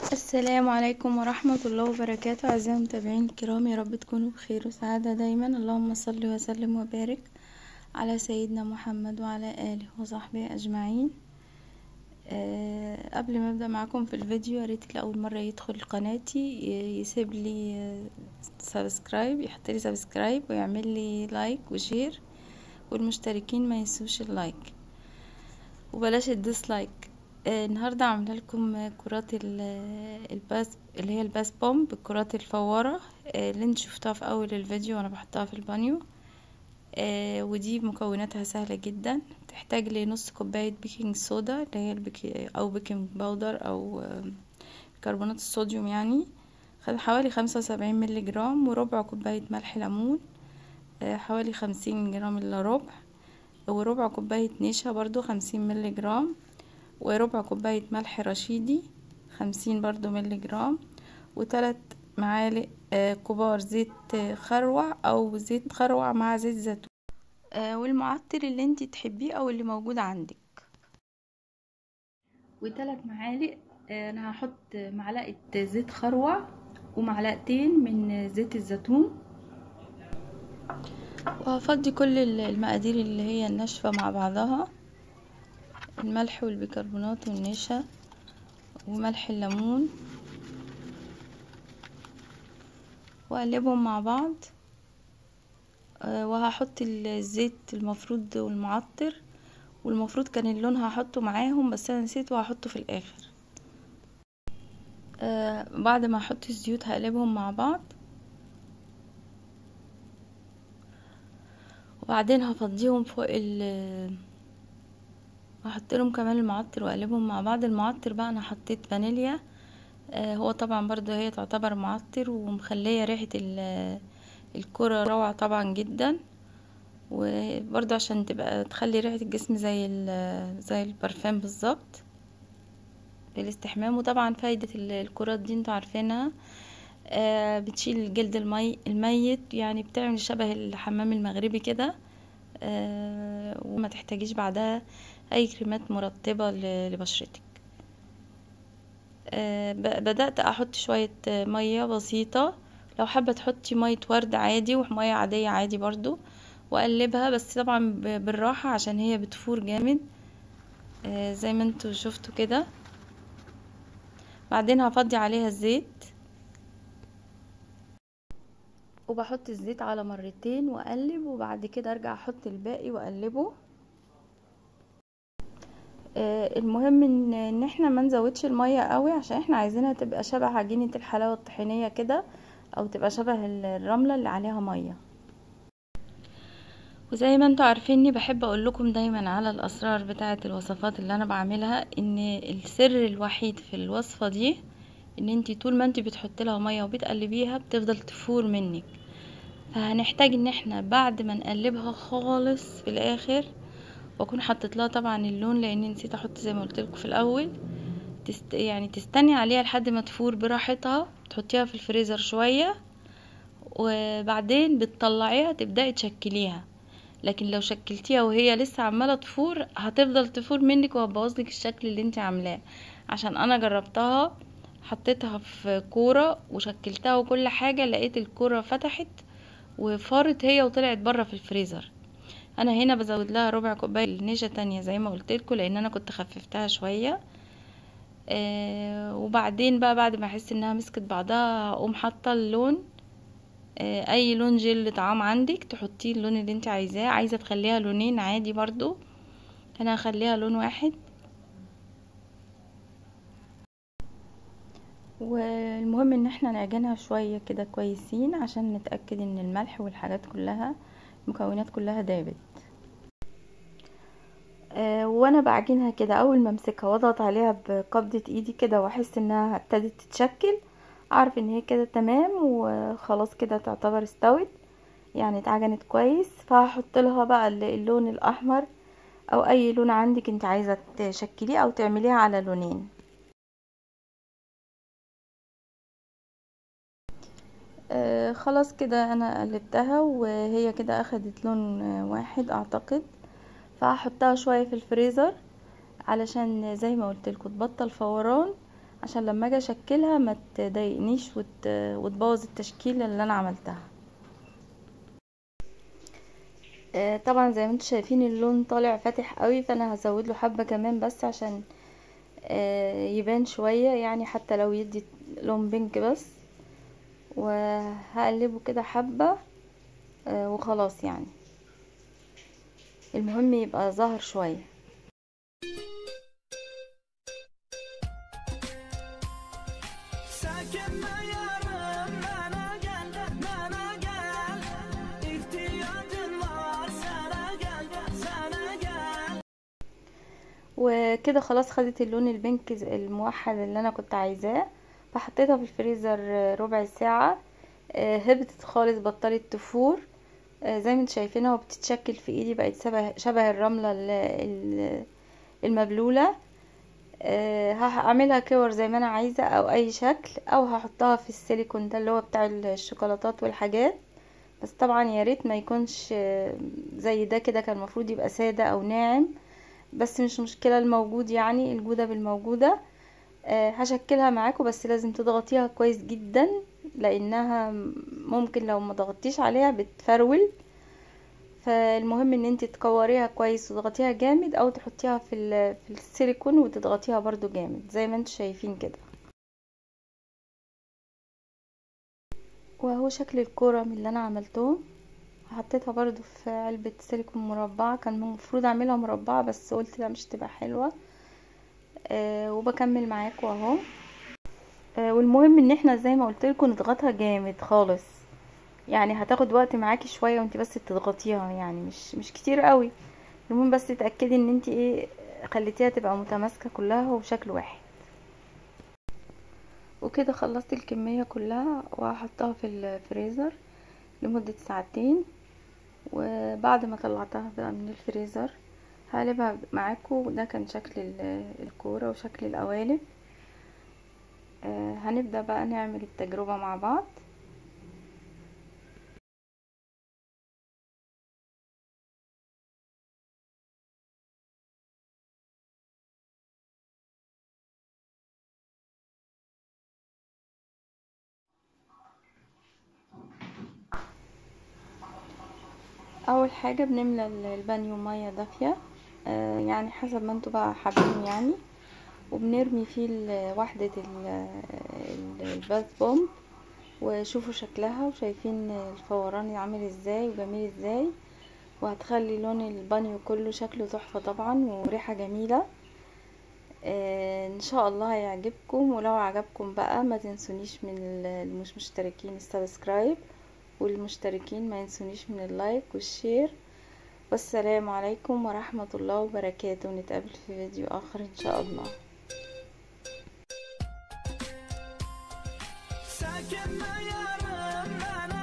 السلام عليكم ورحمة الله وبركاته أعزائي المتابعين الكرام يا رب تكونوا بخير وسعادة دايما اللهم صل وسلم وبارك على سيدنا محمد وعلى آله وصحبه أجمعين أه قبل ما أبدأ معاكم في الفيديو ياريت لأول مرة يدخل قناتي يسيب لي سبسكرايب يحط لي سبسكرايب ويعمل لي لايك وشير والمشتركين ما ينسوش اللايك وبلاش الديسلايك آه النهارده عامله لكم كرات الباس اللي هي الباس بومب الكرات الفواره آه اللي انت شفتها في اول الفيديو وانا بحطها في البانيو آه ودي مكوناتها سهله جدا تحتاج لنص كوبايه بيكنج صودا اللي هي البيكي او بيكنج باودر او كربونات الصوديوم يعني حوالي خمسة وسبعين ملي جرام وربع كوبايه ملح ليمون حوالي خمسين جرام الا ربع وربع كوبايه نشا برضو خمسين ملي جرام وربع كوباية ملح رشيدي خمسين برضو ملي جرام وثلاث معالق كبار زيت خروع او زيت خروع مع زيت زيتون والمعطر اللي انت تحبيه او اللي موجود عندك وثلاث معالق انا هحط معلقة زيت خروع ومعلقتين من زيت الزيتون وهفضي كل المقادير اللي هي الناشفة مع بعضها الملح والبيكربونات والنشا وملح الليمون واقلبهم مع بعض أه وهحط الزيت المفروض والمعطر والمفروض كان اللون هحطه معاهم بس انا نسيت وهحطه في الاخر أه بعد ما احط الزيوت هقلبهم مع بعض وبعدين هفضيهم فوق ال هحط لهم كمان المعطر واقلبهم مع بعض المعطر بقى انا حطيت فانيليا آه هو طبعا برضو هي تعتبر معطر ومخليه ريحه الكرة روعة طبعا جدا وبرضو عشان تبقى تخلي ريحة الجسم زي زي البرفان بالظبط للاستحمام وطبعا فايدة الكرات دي انتوا عارفينها آه بتشيل الجلد المي الميت يعني بتعمل شبه الحمام المغربي كده آه وما تحتاجيش بعدها اي كريمات مرطبة لبشرتك أه بدأت احط شوية مية بسيطة لو حابة تحطي مية ورد عادي ومية عادية عادي برضو واقلبها بس طبعا بالراحة عشان هي بتفور جامد أه زي ما انتوا شفتوا كده بعدين هفضي عليها الزيت وبحط الزيت على مرتين واقلب وبعد كده ارجع احط الباقي واقلبه المهم ان ان احنا ما نزودش الميه قوي عشان احنا عايزينها تبقى شبه عجينه الحلاوه الطحينيه كده او تبقى شبه الرمله اللي عليها ميه وزي ما انتوا عارفيني بحب اقول لكم دايما على الاسرار بتاعه الوصفات اللي انا بعملها ان السر الوحيد في الوصفه دي ان انتي طول ما انتي بتحطي لها ميه وبتقلبيها بتفضل تفور منك فهنحتاج ان احنا بعد ما نقلبها خالص في الاخر واكون حطيت لها طبعا اللون لاني نسيت احط زي ما قلت لكم في الاول تست يعني تستني عليها لحد ما تفور براحتها تحطيها في الفريزر شويه وبعدين بتطلعيها تبداي تشكليها لكن لو شكلتيها وهي لسه عماله تفور هتفضل تفور منك وهتبوظلك الشكل اللي انت عاملاه عشان انا جربتها حطيتها في كوره وشكلتها وكل حاجه لقيت الكوره فتحت وفارت هي وطلعت بره في الفريزر انا هنا بزود لها ربع كوبايه نشا تانية زي ما قلت لكم لان انا كنت خففتها شويه آه وبعدين بقى بعد ما احس انها مسكت بعضها هقوم حاطه اللون آه اي لون جل طعام عندك تحطيه اللون اللي انت عايزاه عايزه تخليها لونين عادي برضو انا هخليها لون واحد والمهم ان احنا نعجنها شويه كده كويسين عشان نتاكد ان الملح والحاجات كلها المكونات كلها دابت أه وانا بعجنها كده اول ما امسكها واضغط عليها بقبضه ايدي كده واحس انها ابتدت تتشكل اعرف ان هي كده تمام وخلاص كده تعتبر استوت يعني اتعجنت كويس فهحط لها بقى اللون الاحمر او اي لون عندك انت عايزه تشكليه او تعمليها على لونين آه خلاص كده انا قلبتها وهي كده اخدت لون واحد اعتقد فهحطها شويه في الفريزر علشان زي ما قلت لكم تبطل فوران عشان لما اجي اشكلها ما تضايقنيش وت... وتبوظ التشكيله اللي انا عملتها آه، طبعا زي ما انتم شايفين اللون طالع فاتح قوي فانا هزود له حبه كمان بس عشان آه، يبان شويه يعني حتى لو يدي لون بينك بس وهقلبه كده حبه آه، وخلاص يعني المهم يبقى ظاهر شويه Çekinme yarım bana gel bana gel İhtiyacın var sana gel sana gel وكده خلاص خدت اللون البنك ز- الموحد اللي انا كنت عايزاه فحطيتها في الفريزر ربع ساعة آه، هبطت خالص بطلت تفور آه، زي ما انتوا شايفينها وبتتشكل في ايدي بقت شبه شبه الرملة ال- ال- المبلولة آه، هعملها كور زي ما انا عايزة او اي شكل او هحطها في السيليكون ده اللي هو بتاع الشوكولاتات والحاجات بس طبعا يا ريت ما يكونش آه، زي ده كده كان المفروض يبقى سادة او ناعم بس مش مشكلة الموجود يعني الجودة بالموجودة آه، هشكلها معاكم بس لازم تضغطيها كويس جدا لانها ممكن لو ما ضغطتيش عليها بتفرول فالمهم ان انت تكوريها كويس وتضغطيها جامد او تحطيها في ال- في السيليكون وتضغطيها برضو جامد زي ما انتم شايفين كده وهو شكل الكرة من اللي انا عملته حطيتها برضو في علبة سيليكون مربعة كان المفروض اعملها مربعة بس قلت لا مش تبقى حلوة آه وبكمل معاكم اهو آه والمهم ان احنا زي ما قلت لكم نضغطها جامد خالص يعني هتاخد وقت معاكي شويه وانت بس تضغطيها يعني مش مش كتير قوي المهم بس تتاكدي ان انت ايه خليتيها تبقى متماسكه كلها وبشكل واحد وكده خلصت الكميه كلها وهحطها في الفريزر لمده ساعتين وبعد ما طلعتها بقى من الفريزر هقلبها معاكم ده كان شكل ال- الكوره وشكل القوالب آه، هنبدأ بقى نعمل التجربة مع بعض اول حاجة بنملى ال- البانيو مية دافية آه، يعني حسب ما انتوا بقى حابين يعني وبنرمي فيه ال- وحدة ال- ال- الباث بومب وشوفوا شكلها وشايفين الفوران عامل ازاي وجميل ازاي وهتخلي لون البانيو كله شكله تحفة طبعا وريحة جميلة آه، ان شاء الله هيعجبكم ولو عجبكم بقى ما تنسونيش من ال- المش مشتركين السبسكرايب والمشتركين ما ينسونيش من اللايك والشير والسلام عليكم ورحمة الله وبركاته ونتقابل في فيديو آخر إن شاء الله Çekinme yarım bana